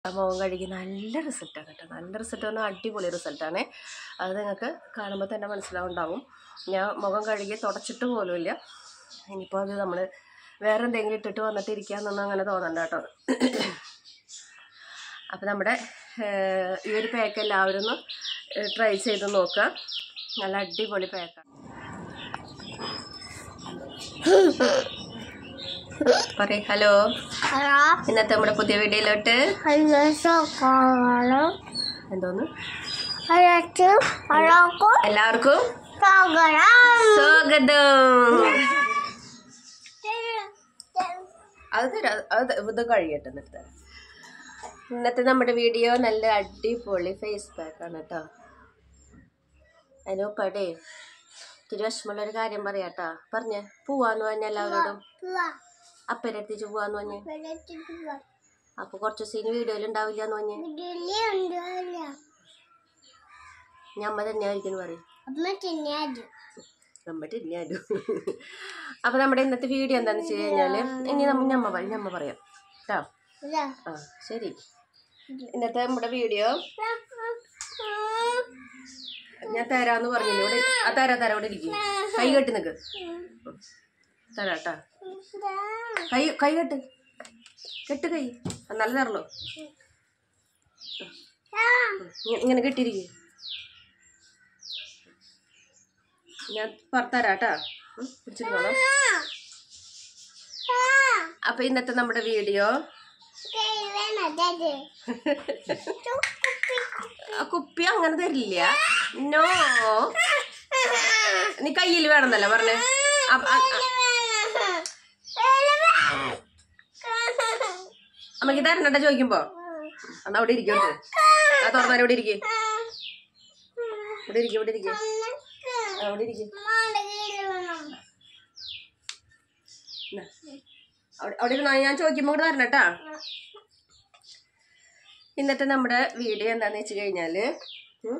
മുഖം കഴുകി നല്ല റിസൾട്ടാണ് കേട്ടോ നല്ല റിസൾട്ട് പറഞ്ഞാൽ അടിപൊളി റിസൾട്ടാണ് അത് നിങ്ങൾക്ക് കാണുമ്പോൾ തന്നെ മനസ്സിലാവുണ്ടാവും ഞാൻ മുഖം കഴുകി തുടച്ചിട്ട് പോലുമില്ല ഇനിയിപ്പോൾ അത് നമ്മൾ വേറെ എന്തെങ്കിലും ഇട്ടിട്ട് വന്നിട്ട് ഇരിക്കാമെന്നൊന്നും അങ്ങനെ തോന്നണ്ട കേട്ടോ അപ്പോൾ നമ്മുടെ ഏഹ്, ഈ ഒരു പാക്ക് എല്ലാവരും ഒന്ന് ട്രൈ ചെയ്ത് നോക്കുക നല്ല അടിപൊളി പാക്കാണ് പറയ് ഹലോ ഹലോ ഇന്നത്തെ നമ്മുടെ പുതിയ വീഡിയോയിലോട്ട് ഹലോ ഹലോ എന്തോന്ന് ഹലോ ഹലോ എല്ലാവർക്കും സ്വാഗതം സ്വാഗതം അത് തരാം അത് ഇത് കഴിയട്ടെ എന്നിട്ട് തരാം ഇന്നത്തെ നമ്മുടെ വീഡിയോ നല്ല അടിപൊളി ഫേസ് പാക്കാണ് കേട്ടോ അതിനൊപ്പടേ ഇത്തിരി വിഷമമുള്ളൊരു കാര്യം പറയാട്ടാ പറഞ്ഞേ പോവാന്ന് പറഞ്ഞ എല്ലാവരോടും അപ്പരത്തിച്ച് പോവാന്ന് പറഞ്ഞ് അപ്പൊ കുറച്ച് സീൻ വീഡിയോയിൽ ഉണ്ടാവില്ല എന്ന് പറഞ്ഞ് ഞമ്മ തന്നെ ആയിരിക്കും പറയും നമ്മുടെ ഇല്ലാലോ അപ്പൊ നമ്മുടെ ഇന്നത്തെ വീഡിയോ എന്താന്ന് വെച്ച് കഴിഞ്ഞാല് ഇനി നമ്മ ഞമ്മ പറയും ഞമ്മ പറയാം കേട്ടോ ആ ശരി ഇന്നത്തെ നമ്മുടെ വീഡിയോ ഞാൻ തരാന്ന് പറഞ്ഞില്ലേ ഇവിടെ ആ തരാ തരാ ഇവിടെ ഇരിക്കും കൈ കെട്ടി നിക്ക് ഉം. തരാം കേട്ടാ കൈ കൈ കെട്ട് കെട്ട് കൈ ആ, നല്ല തരല്ലോ ഇങ്ങനെ കെട്ടിയിരിക്കും ഞാൻ തരാം കേട്ടാ ഉം, പിടിച്ചിരുന്നോളാം അപ്പൊ ഇന്നത്തെ നമ്മുടെ വീഡിയോ ആ കുപ്പി അങ്ങനെ തരില്ല നോ നീ കയ്യിൽ വേണമെന്നല്ല പറഞ്ഞേ അപ്പ- അ- അ- അമ്മക്ക് തരണണ്ട ചോദിക്കുമ്പോ എന്നാ അവിടെ ഇരിക്കും ആ തുറന്നാലും ഇവിടെ ഇരിക്കും ഇവിടെ ഇരിക്കും ഇവിടെ ഇരിക്കും ആ, അവിടെ ഇരിക്കും എന്നാ. അവിടെ അവിടെ ഇരുന്നോ ഞാൻ ചോദിക്കുമ്പോ ഇവിടെ തരണം കേട്ടാ ഇന്നത്തെ നമ്മുടെ വീഡിയോ എന്താന്ന് വെച്ച് കഴിഞ്ഞാല് ഉം,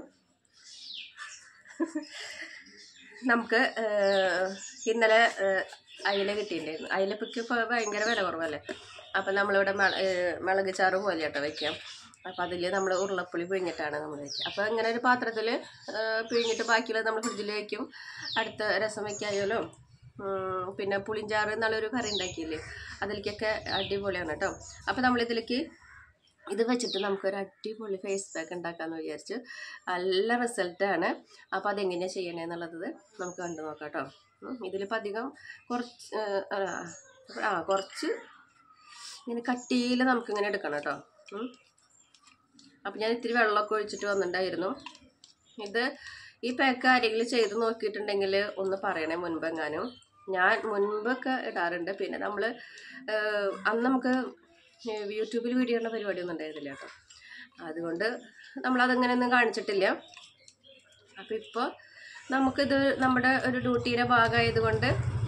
നമുക്ക് ഏഹ്, ഇന്നലെ ഏഹ്, അയില കിട്ടിയിട്ടുണ്ടായിരുന്നു അയിലപ്പൊക്കെ ഇപ്പോൾ ഭയങ്കര വില കുറവല്ലേ അപ്പം നമ്മളിവിടെ മ- ഏഹ്, മുളക് ചാറ് പോലെ കേട്ടോ വെക്കാം അപ്പം അതിൽ നമ്മൾ ഉരുളപ്പുളി പിഴിഞ്ഞിട്ടാണ് നമ്മൾ വെക്കുക അപ്പോൾ ഇങ്ങനെ ഒരു പാത്രത്തിൽ പിഴിഞ്ഞിട്ട് ബാക്കിയുള്ളത് നമ്മൾ ഫ്രിഡ്ജിൽ വെക്കും അടുത്ത രസം വെക്കായാലോ ഉം, പിന്നെ പുളിഞ്ചാറ് എന്നുള്ളൊരു കറി ഉണ്ടാക്കിയില്ലേ അതിലേക്കൊക്കെ അടിപൊളിയാണ് കേട്ടോ അപ്പോൾ നമ്മളിതിലേക്ക് ഇത് വെച്ചിട്ട് നമുക്കൊരു അടിപൊളി ഫേസ് പാക്ക് ഉണ്ടാക്കാമെന്ന് വിചാരിച്ചു നല്ല റിസൾട്ടാണ് അപ്പോൾ അതെങ്ങനെയാണ് ചെയ്യണേന്നുള്ളത് നമുക്ക് കണ്ടു നോക്കാം കേട്ടോ ഇതിലിപ്പോൾ അധികം കുറച്ച് ഏഹ്, ആ, ആ കുറച്ച് ഇങ്ങനെ കട്ടിയിൽ നമുക്കിങ്ങനെ എടുക്കണം കേട്ടോ ഉം. അപ്പം ഞാൻ ഇത്തിരി വെള്ളമൊക്കെ ഒഴിച്ചിട്ട് വന്നിട്ടുണ്ടായിരുന്നു ഇത് ഈ പാക്ക് ആരെങ്കിലും ചെയ്ത് നോക്കിയിട്ടുണ്ടെങ്കിൽ ഒന്ന് പറയണേ മുൻപെങ്ങാനും ഞാൻ മുൻപൊക്കെ ഇടാറുണ്ട് പിന്നെ നമ്മൾ അന്ന് നമുക്ക് യൂട്യൂബിൽ വീഡിയോ ഇടുന്ന പരിപാടിയൊന്നും ഉണ്ടായിരുന്നില്ല കേട്ടോ അതുകൊണ്ട് നമ്മളതങ്ങനെയൊന്നും കാണിച്ചിട്ടില്ല അപ്പോൾ ഇപ്പോൾ നമുക്കിത് നമ്മുടെ ഒരു ഡ്യൂട്ടിയുടെ ഭാഗമായത് കൊണ്ട്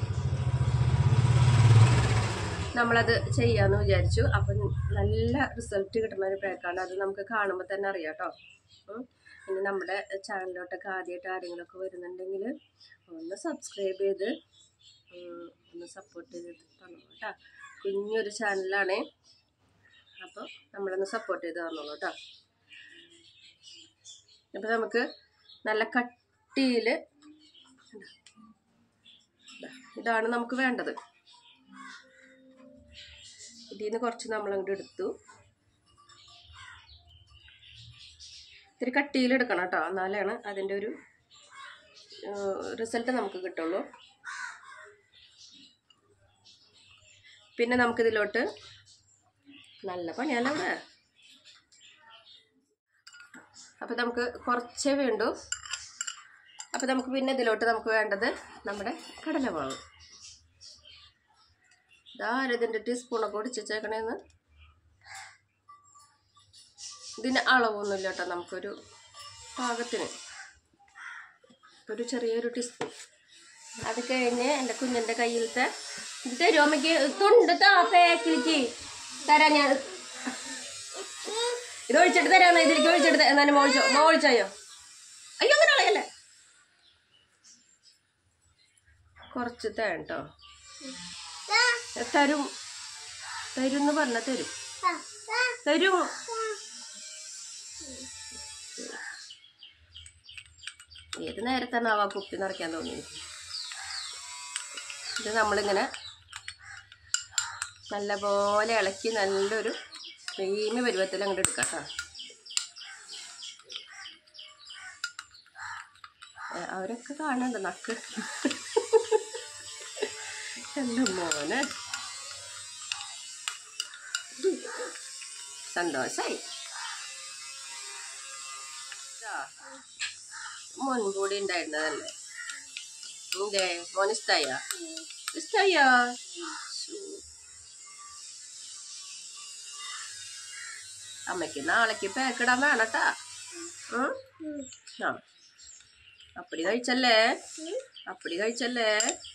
നമ്മളത് ചെയ്യാമെന്ന് വിചാരിച്ചു അപ്പം നല്ല റിസൾട്ട് കിട്ടുന്ന ഒരു പാക്കാണ് അത് നമുക്ക് കാണുമ്പോൾ തന്നെ അറിയാം കേട്ടോ ഉം. ഇനി നമ്മുടെ ചാനലിലോട്ടൊക്കെ ആദ്യമായിട്ട് ആരെങ്കിലുമൊക്കെ വരുന്നുണ്ടെങ്കിൽ ഒന്ന് സബ്സ്ക്രൈബ് ചെയ്ത് ഉം, ഒന്ന് സപ്പോർട്ട് ചെയ്ത് തന്നോളൂ കേട്ടോ കുഞ്ഞൊരു ചാനലാണേ അപ്പോൾ നമ്മളൊന്ന് സപ്പോർട്ട് ചെയ്ത് തന്നോളൂ കേട്ടോ അപ്പോൾ നമുക്ക് നല്ല കട്ടിയിൽ ഇതാണ് നമുക്ക് വേണ്ടത് ഇതിൽ നിന്ന് കുറച്ച് നമ്മൾ അങ്ങോട്ട് എടുത്തു ഇത്തിരി കട്ടിയിൽ എടുക്കണം കേട്ടോ എന്നാലാണ് അതിൻ്റെ ഒരു റിസൾട്ട് നമുക്ക് കിട്ടുള്ളൂ പിന്നെ നമുക്കിതിലോട്ട് നല്ല പണിയല്ല ഇവിടെ അപ്പോൾ നമുക്ക് കുറച്ചേ വേണ്ടൂ അപ്പോൾ നമുക്ക് പിന്നെ ഇതിലോട്ട് നമുക്ക് വേണ്ടത് നമ്മുടെ കടലമാവ് ഇതാരതിൻ്റെ ടീസ്പൂണൊക്കെ ഒടിച്ചേക്കണേന്ന് ഇതിന് അളവൊന്നുമില്ല കേട്ടോ നമുക്കൊരു പാകത്തിന് ഒരു ചെറിയൊരു ടീസ്പൂൺ അത് കഴിഞ്ഞ് എൻ്റെ കുഞ്ഞിൻ്റെ കയ്യിലത്തെ ഇത് തരുമോ അമ്മയ്ക്ക് തൊണ്ട് താ പാക്കിലേക്ക് തരാം ഞാൻ ഇത് ഒഴിച്ചിട്ട് തരാം ഇതിലേക്ക് ഒഴിച്ചിട്ട് എന്നാലും മോളിച്ചോ മോളിച്ചായോ അയ്യോ അങ്ങനെ കളയല്ലേ കുറച്ച് തേൻ കേട്ടോ തരും തരും എന്ന് പറഞ്ഞാൽ തരും തരും ഏത് നേരത്താണ് ആ കുപ്പി നിറയ്ക്കാൻ തോന്നി ഇത് നമ്മളിങ്ങനെ നല്ലപോലെ ഇളക്കി നല്ലൊരു ക്രീമി പരുവത്തിൽ അങ്ങോട്ട് എടുക്കാം കേട്ടോ ഏ, അവരൊക്കെ കാണുന്നുണ്ട് നക്ക് എൻ്റെ മോനെ സന്തോഷായി ഇതാ, മുൻകൂടി ഉണ്ടായിരുന്നതല്ലേ എന്തേ മോൻ ഇഷ്ടായ ഇഷ്ടായ അമ്മയ്ക്ക് നാളേക്ക് പാക്കിടാൻ വേണട്ടാ ഉം? ആ അപ്പടി കഴിച്ചല്ലേ അപ്പടി കഴിച്ചല്ലേ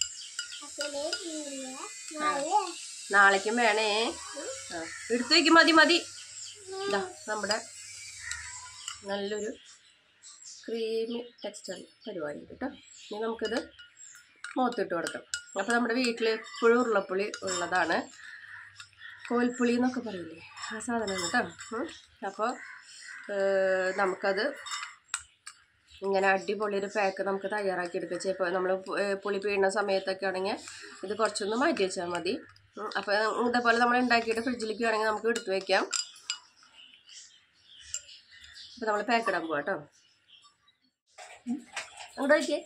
നാളേക്കും വേണേ ആ എടുത്തു വയ്ക്കും മതി മതി ഇതാ നമ്മുടെ നല്ലൊരു ക്രീമി ടെക്സ്ചർ പരിപാടി ഉണ്ട് കേട്ടോ ഇനി നമുക്കിത് മുഖത്തിട്ട് കൊടുക്കാം അപ്പോൾ നമ്മുടെ വീട്ടിൽ എപ്പോഴും ഉരുളപ്പുളി ഉള്ളതാണ് കോൽപ്പുളി എന്നൊക്കെ പറയില്ലേ ആ സാധനം കേട്ടോ അപ്പോൾ നമുക്കത് ഇങ്ങനെ അടിപൊളി ഒരു പാക്ക് നമുക്ക് തയ്യാറാക്കി എടുക്കുക ചിലപ്പോൾ നമ്മൾ പുളി പിഴുന്ന സമയത്തൊക്കെ ആണെങ്കിൽ ഇത് കുറച്ചൊന്ന് മാറ്റി വെച്ചാൽ മതി അപ്പോൾ ഇതേപോലെ നമ്മൾ ഉണ്ടാക്കിയിട്ട് ഫ്രിഡ്ജിലേക്ക് വേണമെങ്കിൽ നമുക്ക് എടുത്തു വയ്ക്കാം അപ്പോൾ നമ്മൾ പാക്ക് ഇടാൻ പോവാം കേട്ടോ അങ്ങോട്ട് വയ്ക്കേ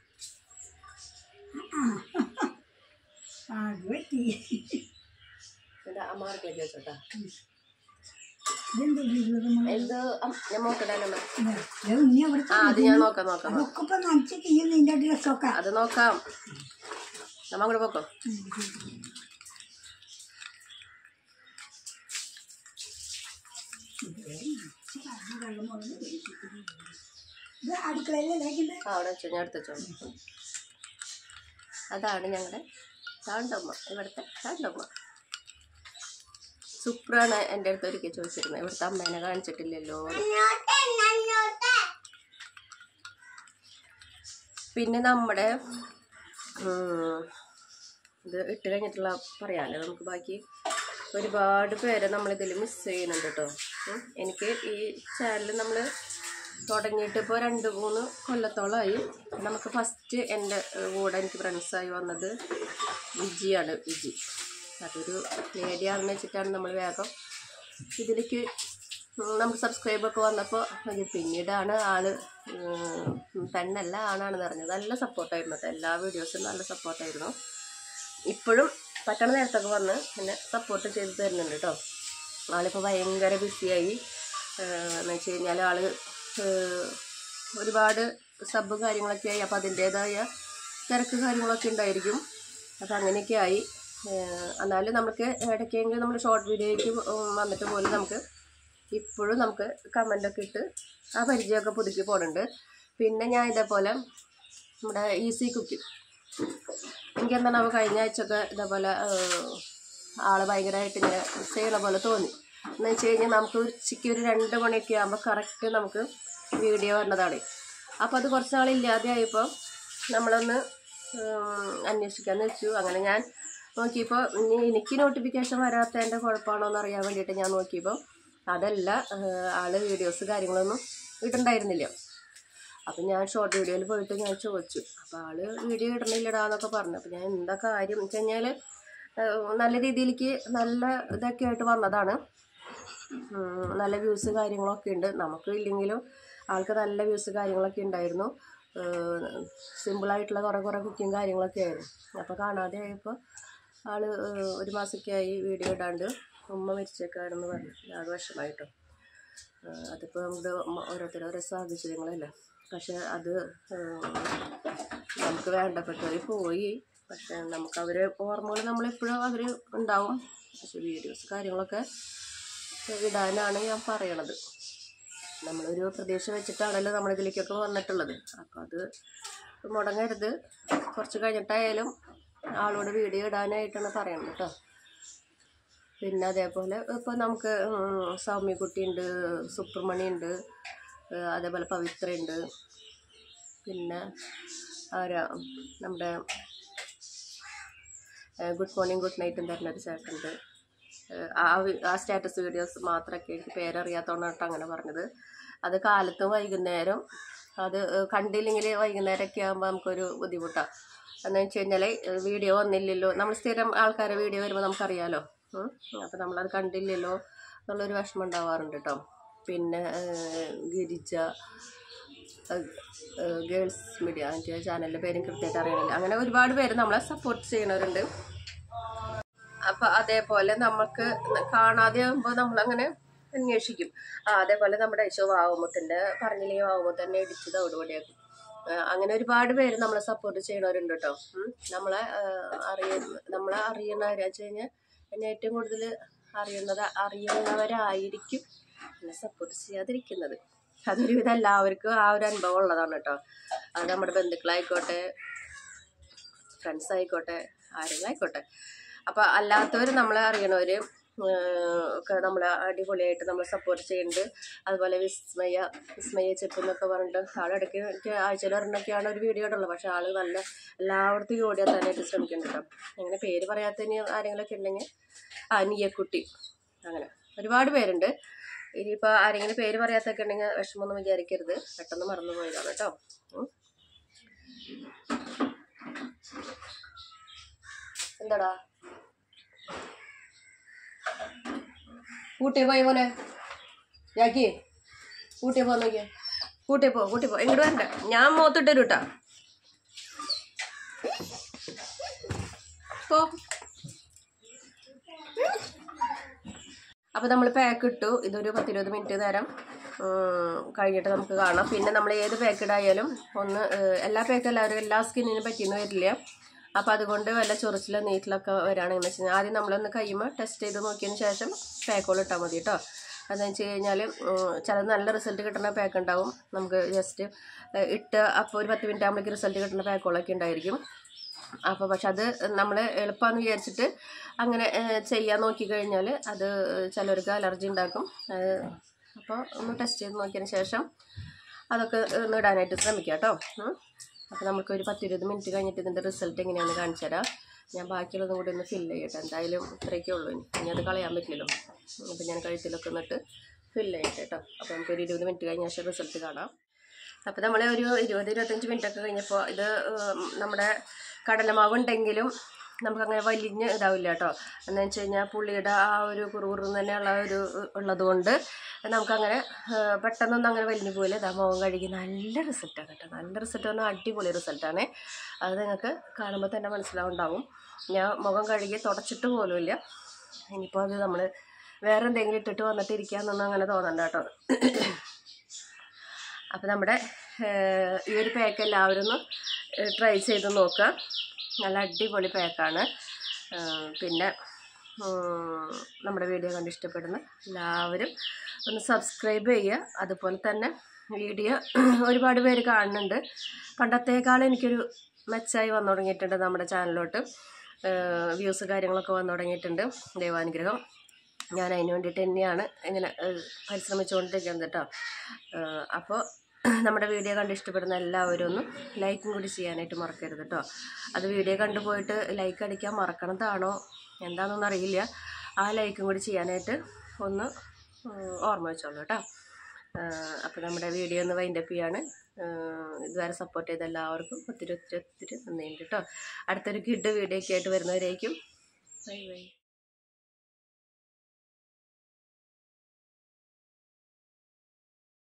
എന്താ അമ്മാർക്ക് വേണ്ടി വെച്ചോട്ടാ എന്ത് അം- ഞാൻ നോക്കടാനമ്മ ആ അത് ഞാൻ നോക്കാം നോക്കാം നോക്കാം. ഒക്കെ ഇപ്പൊ നനച്ച് കഴിയും നിന്റെ ഡ്രസ്സൊക്കെ അത് നോക്കാം നമ്മ അങ്ങോട്ട് പോക്കോ ഇത് അടുക്കളയിലേക്കിട്ട് ആ അവിടെ വെച്ചോ ഞാൻ എടുത്ത് വെച്ചോ അതാണ് ഞങ്ങളുടെ ചാണ്ടമ്മ ഇവിടുത്തെ ചാണ്ടമ്മ സൂപ്പറാണ് എൻ്റെ അടുത്ത് ഒരിക്കൽ ചോദിച്ചിരുന്നത് ഇവിടുത്തെ അമ്മേനെ കാണിച്ചിട്ടില്ലല്ലോ എന്ന്. പിന്നെ നമ്മുടെ ഉം, ഇത് ഇട്ട് കഴിഞ്ഞിട്ടുള്ള പറയാമല്ലോ നമുക്ക് ബാക്കി ഒരുപാട് പേരെ നമ്മളിതിൽ മിസ് ചെയ്യുന്നുണ്ട് കേട്ടോ ഉം. എനിക്ക് ഈ ചാനൽ നമ്മൾ തുടങ്ങിയിട്ട് ഇപ്പോൾ രണ്ട് മൂന്ന് കൊല്ലത്തോളമായി നമുക്ക് ഫസ്റ്റ് എൻ്റെ ഏഹ്, കൂടെ എനിക്ക് ഫ്രണ്ട്സായി വന്നത് വിജിയാണ് വിജി അതൊരു ലേഡിയാണെന്ന് വെച്ചിട്ടാണ് നമ്മൾ വേഗം ഇതിലേക്ക് ഉം, നമുക്ക് സബ്സ്ക്രൈബൊക്കെ വന്നപ്പോൾ അത് പിന്നീടാണ് ആള് ഉം, പെണ്ണല്ല ആണാണെന്ന് അറിഞ്ഞത് നല്ല സപ്പോർട്ടായിരുന്നു കേട്ടോ എല്ലാ വീഡിയോസും നല്ല സപ്പോർട്ടായിരുന്നു ഇപ്പോഴും പറ്റണ നേരത്തൊക്കെ വന്ന് എന്നെ സപ്പോർട്ട് ചെയ്ത് തരുന്നുണ്ട് കേട്ടോ ആളിപ്പോൾ ഭയങ്കര ബിസിയായി എന്ന് വെച്ച് കഴിഞ്ഞാൽ ആള് ഏഹ്, ഒരുപാട് സബ് കാര്യങ്ങളൊക്കെ ആയി അപ്പോൾ അതിൻ്റേതായ തിരക്ക് കാര്യങ്ങളൊക്കെ ഉണ്ടായിരിക്കും അപ്പം അങ്ങനെയൊക്കെ ആയി ഏഹ്, എന്നാലും നമുക്ക് ഇടയ്ക്കെങ്കിലും നമ്മൾ ഷോർട്ട് വീഡിയോയ്ക്ക് വന്നിട്ട് പോലും നമുക്ക് ഇപ്പോഴും നമുക്ക് കമൻ്റൊക്കെ ഇട്ട് ആ പരിചയമൊക്കെ പുതുക്കി പോകുന്നുണ്ട് പിന്നെ ഞാൻ ഇതേപോലെ നമ്മുടെ ഈസി കുക്കിംഗ് എനിക്കെന്താണ് അവ കഴിഞ്ഞ ആഴ്ചയൊക്കെ ഇതേപോലെ ഏഹ്, ആള് ഭയങ്കരമായിട്ട് ഇങ്ങനെ മിസ് ചെയ്യണ പോലെ തോന്നി എന്ന് വെച്ച് കഴിഞ്ഞാൽ നമുക്ക് ഉച്ചയ്ക്ക് ഒരു രണ്ട് മണിയൊക്കെ ആകുമ്പോൾ കറക്റ്റ് നമുക്ക് വീഡിയോ വരണതാണ് അപ്പോൾ അത് കുറച്ച് നാളില്ലാതെ ആയപ്പോൾ നമ്മളൊന്ന് ഉം, അന്വേഷിക്കാമെന്ന് വെച്ചു അങ്ങനെ ഞാൻ നോക്കിയപ്പോൾ ഇനി എനിക്ക് നോട്ടിഫിക്കേഷൻ വരാത്തതിൻ്റെ കുഴപ്പമാണോ എന്ന് അറിയാൻ വേണ്ടിയിട്ട് ഞാൻ നോക്കിയപ്പോൾ അതല്ല ഏഹ്, ആള് വീഡിയോസ് കാര്യങ്ങളൊന്നും ഇട്ടുണ്ടായിരുന്നില്ല അപ്പം ഞാൻ ഷോർട്ട് വീഡിയോയിൽ പോയിട്ട് ഞാൻ ചോദിച്ചു അപ്പോൾ ആള് വീഡിയോ ഇടണില്ലടാന്നൊക്കെ പറഞ്ഞു അപ്പോൾ ഞാൻ എന്താ കാര്യം എന്ന് വെച്ച് കഴിഞ്ഞാൽ നല്ല രീതിയിലേക്ക് നല്ല ഇതൊക്കെ ആയിട്ട് വന്നതാണ് ഉം, നല്ല വ്യൂസ് കാര്യങ്ങളൊക്കെ ഉണ്ട് നമുക്ക് ഇല്ലെങ്കിലും ആൾക്ക് നല്ല വ്യൂസ് കാര്യങ്ങളൊക്കെ ഉണ്ടായിരുന്നു സിമ്പിളായിട്ടുള്ള കുറേ കുറേ കുക്കിങ് കാര്യങ്ങളൊക്കെ ആയിരുന്നു അപ്പോൾ കാണാതെ ആയപ്പോൾ ആള് ഏഹ്, ഒരു മാസമൊക്കെ ആയി വീഡിയോ ഇടാണ്ട് ഉമ്മ മരിച്ചേക്കാണെന്ന് പറഞ്ഞു ആകെ വിഷമായിട്ടോ ഏഹ്, അതിപ്പോൾ നമ്മുടെ ഓരോരുത്തരും ഓരോ സാഹചര്യങ്ങളല്ലേ പക്ഷെ അത് ഏഹ്, നമുക്ക് വേണ്ടപ്പെട്ടവർ പോയി പക്ഷെ നമുക്ക് അവരെ ഓർമ്മകൾ നമ്മളെപ്പോഴും അവർ ഉണ്ടാവും പക്ഷെ വീഡിയോസ് കാര്യങ്ങളൊക്കെ ഇടാനാണ് ഞാൻ പറയണത് നമ്മളൊരു പ്രതീക്ഷ വെച്ചിട്ടാണല്ലോ നമ്മളിതിലേക്കൊക്കെ വന്നിട്ടുള്ളത് അപ്പോൾ അത് മുടങ്ങരുത് കുറച്ച് കഴിഞ്ഞിട്ടായാലും ആളോട് വീഡിയോ ഇടാനായിട്ടാണ് പറയണത് കേട്ടോ പിന്നെ അതേപോലെ ഇപ്പോൾ നമുക്ക് ഉം, സൗമ്യക്കുട്ടി ഉണ്ട് സുബ്രഹ്മണി ഉണ്ട് ഏഹ് അതേപോലെ പവിത്ര ഉണ്ട് പിന്നെ ആരാ നമ്മുടെ ഗുഡ് മോർണിംഗ് ഗുഡ് നൈറ്റും തരുന്ന ഒരു ചേട്ടനുണ്ട് ഏഹ് ആ വി- ആ സ്റ്റാറ്റസ് വീഡിയോസ് മാത്രമൊക്കെ എനിക്ക് പേരറിയാത്തതുകൊണ്ടാണ് അങ്ങനെ പറഞ്ഞത് അത് കാലത്തും വൈകുന്നേരം അത് ഏഹ്, കണ്ടില്ലെങ്കിൽ വൈകുന്നേരമൊക്കെ ആകുമ്പോൾ നമുക്കൊരു ബുദ്ധിമുട്ടാണ് എന്ന് വെച്ച് കഴിഞ്ഞാൽ വീഡിയോ വന്നില്ലല്ലോ നമ്മൾ സ്ഥിരം ആൾക്കാരെ വീഡിയോ വരുമ്പോൾ നമുക്കറിയാലോ അപ്പോൾ നമ്മളത് കണ്ടില്ലല്ലോ എന്നുള്ളൊരു വിഷമം ഉണ്ടാവാറുണ്ട് കേട്ടോ പിന്നെ ഏഹ്, ഗിരിജ ഗേൾസ് മീഡിയ എൻ്റെ ചാനലിൻ്റെ പേരും കൃത്യമായിട്ട് അറിയണില്ല അങ്ങനെ ഒരുപാട് പേര് നമ്മളെ സപ്പോർട്ട് ചെയ്യുന്നവരുണ്ട് അപ്പം അതേപോലെ നമുക്ക് കാണാതെ ആകുമ്പോൾ നമ്മളങ്ങനെ അന്വേഷിക്കും ആ അതേപോലെ നമ്മുടെ ഐശോ വാവുമുത്തിൻ്റെ പറഞ്ഞില്ലെങ്കിൽ വാവുമുത്ത് തന്നെ ഇടിച്ചത് അവിടെയാക്കും അങ്ങനെ ഒരുപാട് പേര് നമ്മളെ സപ്പോർട്ട് ചെയ്യണവരുണ്ട് കേട്ടോ ഉം. നമ്മളെ ആ, അറിയ നമ്മളെ അറിയുന്നവരാ വെച്ച് കഴിഞ്ഞാൽ എന്നെ ഏറ്റവും കൂടുതൽ അറിയുന്നത് അറിയുന്നവരായിരിക്കും എന്നെ സപ്പോർട്ട് ചെയ്യാതിരിക്കുന്നത് അതൊരുവിധം എല്ലാവർക്കും ആ ഒരു അനുഭവം ഉള്ളതാണ് കേട്ടോ അത് നമ്മുടെ ബന്ധുക്കളായിക്കോട്ടെ ഫ്രണ്ട്സ് ആയിക്കോട്ടെ ആരെങ്കിലും ആയിക്കോട്ടെ അപ്പോൾ അല്ലാത്തവർ നമ്മളെ അറിയണവർ ഒക്കെ നമ്മളെ അടിപൊളിയായിട്ട് നമ്മളെ സപ്പോർട്ട് ചെയ്യുന്നുണ്ട് അതുപോലെ വിസ്മയ വിസ്മയ ചെപ്പ് എന്നൊക്കെ പറഞ്ഞിട്ട് ആളിടയ്ക്ക് എനിക്ക് ആഴ്ചയിൽ ഒരെണ്ണൊക്കെയാണ് ഒരു വീഡിയോ ഇടുള്ളത് പക്ഷേ ആൾ നല്ല എല്ലായിടത്തും ഈ ഓടിയാൽ തന്നെയായിട്ട് ശ്രമിക്കുന്നുണ്ട് കേട്ടോ അങ്ങനെ പേര് പറയാത്തതിന് ആരെങ്കിലുമൊക്കെ ഉണ്ടെങ്കിൽ ആ നീയക്കുട്ടി അങ്ങനെ ഒരുപാട് പേരുണ്ട് ഇനിയിപ്പോൾ ആരെങ്കിലും പേര് പറയാത്തൊക്കെ ഉണ്ടെങ്കിൽ വിഷമമൊന്നും വിചാരിക്കരുത് പെട്ടെന്ന് മറന്നു പോയതാണ് കേട്ടോ ഉം. എന്താടാ കൂട്ടി പോയി മോനെ ജാക്കി കൂട്ടി പോ നോക്കിയേ കൂട്ടി പോ കൂട്ടി പോ ഇങ്ങോട്ട് വരണ്ട ഞാൻ മോത്തിട്ടൊരു കേട്ടാ പോ അപ്പോൾ നമ്മൾ പാക്ക് ഇട്ടു ഇതൊരു പത്തിരുപത് മിനിറ്റ് നേരം ഉം, കഴിഞ്ഞിട്ട് നമുക്ക് കാണാം പിന്നെ നമ്മൾ ഏത് പാക്ക് ഇടായാലും ഒന്ന് ഏഹ്, എല്ലാ പാക്കും എല്ലാവരും എല്ലാ സ്കിന്നിനും പറ്റിയെന്ന് വരില്ല അപ്പോൾ അതുകൊണ്ട് വല്ല ചൊറിച്ചിലോ നീറ്റിലൊക്കെ വരികയാണെന്ന് വെച്ച് കഴിഞ്ഞാൽ ആദ്യം നമ്മളൊന്ന് കഴിയുമ്പോൾ ടെസ്റ്റ് ചെയ്ത് നോക്കിയതിന് ശേഷം പാക്കുകൾ ഇട്ടാൽ മതി കേട്ടോ അതെന്ന് വെച്ച് കഴിഞ്ഞാൽ ചിലത് നല്ല റിസൾട്ട് കിട്ടുന്ന പാക്ക് ഉണ്ടാവും നമുക്ക് ജസ്റ്റ് ഇട്ട് അപ്പോൾ ഒരു പത്ത് മിനിറ്റ് ആകുമ്പോഴേക്ക് റിസൾട്ട് കിട്ടുന്ന പാക്കുകളൊക്കെ ഉണ്ടായിരിക്കും അപ്പോൾ പക്ഷെ അത് നമ്മൾ എളുപ്പമാണെന്ന് വിചാരിച്ചിട്ട് അങ്ങനെ ഏഹ്, ചെയ്യാൻ നോക്കിക്കഴിഞ്ഞാൽ അത് ചിലർക്ക് അലർജി ഉണ്ടാക്കും അപ്പോൾ ഒന്ന് ടെസ്റ്റ് ചെയ്ത് നോക്കിയതിന് ശേഷം അതൊക്കെ ഒന്ന് ഇടാനായിട്ട് ശ്രമിക്കാം കേട്ടോ അപ്പോൾ നമുക്ക് ഒരു പത്തിരുപത് മിനിറ്റ് കഴിഞ്ഞിട്ട് ഇതിൻ്റെ റിസൾട്ട് എങ്ങനെയാണെന്ന് കാണിച്ചു തരാം ഞാൻ ബാക്കിയുള്ളതും കൂടി ഒന്ന് ഫില്ല് ചെയ്യട്ടെ എന്തായാലും ഇത്രയൊക്കെ ഉള്ളൂ ഇനി ഇനി അത് കളയാൻ പറ്റില്ലല്ലോ അപ്പോൾ ഞാൻ കഴുത്തിലൊക്കെ എന്നിട്ട് ഫില്ല് ചെയ്യട്ടെ കേട്ടോ അപ്പോൾ നമുക്കൊരു ഇരുപത് മിനിറ്റ് കഴിഞ്ഞ ശേഷം റിസൾട്ട് കാണാം അപ്പോൾ നമ്മൾ ഒരു ഇരുപത് ഇരുപത്തഞ്ച് മിനിറ്റ് ഒക്കെ കഴിഞ്ഞപ്പോൾ ഇത് ഉം, നമ്മുടെ കടലമാവ് ഉണ്ടെങ്കിലും നമുക്കങ്ങനെ വലിഞ്ഞ് ഇതാവില്ല കേട്ടോ എന്ന് വെച്ച് കഴിഞ്ഞാൽ പുള്ളിയുടെ ആ ഒരു കുറുകുറു തന്നെയുള്ള ഒരു ഉള്ളത് കൊണ്ട് നമുക്കങ്ങനെ ഏഹ്, പെട്ടെന്നൊന്നും അങ്ങനെ വലിഞ്ഞു പോയില്ല ഇതാ മുഖം കഴുകി നല്ല റിസൾട്ടാണ് കേട്ടോ നല്ല റിസൾട്ട് പറഞ്ഞാൽ അടിപൊളി റിസൾട്ടാണ് അത് നിങ്ങൾക്ക് കാണുമ്പോൾ തന്നെ മനസ്സിലാവുണ്ടാവും ഞാൻ മുഖം കഴുകി തുടച്ചിട്ട് പോലുമില്ല ഇനിയിപ്പോൾ അത് നമ്മൾ വേറെ എന്തെങ്കിലും ഇട്ടിട്ട് വന്നിട്ട് ഇരിക്കാമെന്നൊന്നും അങ്ങനെ തോന്നണ്ട കേട്ടോ അപ്പോൾ നമ്മുടെ ഏഹ്, ഈ ഒരു പാക്ക് എല്ലാവരും ഒന്ന് ട്രൈ ചെയ്ത് നോക്കുക നല്ല അടിപൊളി പാക്കാണ് ഏഹ്, പിന്നെ ഉം, നമ്മുടെ വീഡിയോ കണ്ട് ഇഷ്ടപ്പെടുന്ന എല്ലാവരും ഒന്ന് സബ്സ്ക്രൈബ് ചെയ്യുക അതുപോലെ തന്നെ വീഡിയോ ഒരുപാട് പേര് കാണുന്നുണ്ട് പണ്ടത്തേക്കാളും എനിക്കൊരു മെച്ചമായി വന്നു തുടങ്ങിയിട്ടുണ്ട് നമ്മുടെ ചാനലിലോട്ട് വ്യൂസ് കാര്യങ്ങളൊക്കെ വന്നു തുടങ്ങിയിട്ടുണ്ട് ദൈവാനുഗ്രഹം ഞാൻ അതിന് വേണ്ടിയിട്ട് തന്നെയാണ് ഇങ്ങനെ ഏഹ്, പരിശ്രമിച്ചുകൊണ്ടിരിക്കുന്നത് കേട്ടോ അപ്പോൾ നമ്മുടെ വീഡിയോ കണ്ട് ഇഷ്ടപ്പെടുന്ന എല്ലാവരും ഒന്ന് ലൈക്കും കൂടി ചെയ്യാനായിട്ട് മറക്കരുത് കേട്ടോ അത് വീഡിയോ കണ്ടു പോയിട്ട് ലൈക്ക് അടിക്കാൻ മറക്കണതാണോ എന്താണെന്നൊന്നും അറിയില്ല ആ ലൈക്കും കൂടി ചെയ്യാനായിട്ട് ഒന്ന് ഉം, ഓർമ്മ വെച്ചോളൂ കേട്ടോ അപ്പോൾ നമ്മുടെ വീഡിയോ ഒന്ന് വൈൻഡപ്പ് ചെയ്യാണ് ഏഹ്, ഇതുവരെ സപ്പോർട്ട് ചെയ്ത എല്ലാവർക്കും ഒത്തിരി ഒത്തിരി ഒത്തിരി നന്ദിയുണ്ട് കേട്ടോ അടുത്തൊരു കിഡ് വീഡിയോ ഒക്കെ ആയിട്ട് വരുന്നവരേക്കും ബൈ ബൈ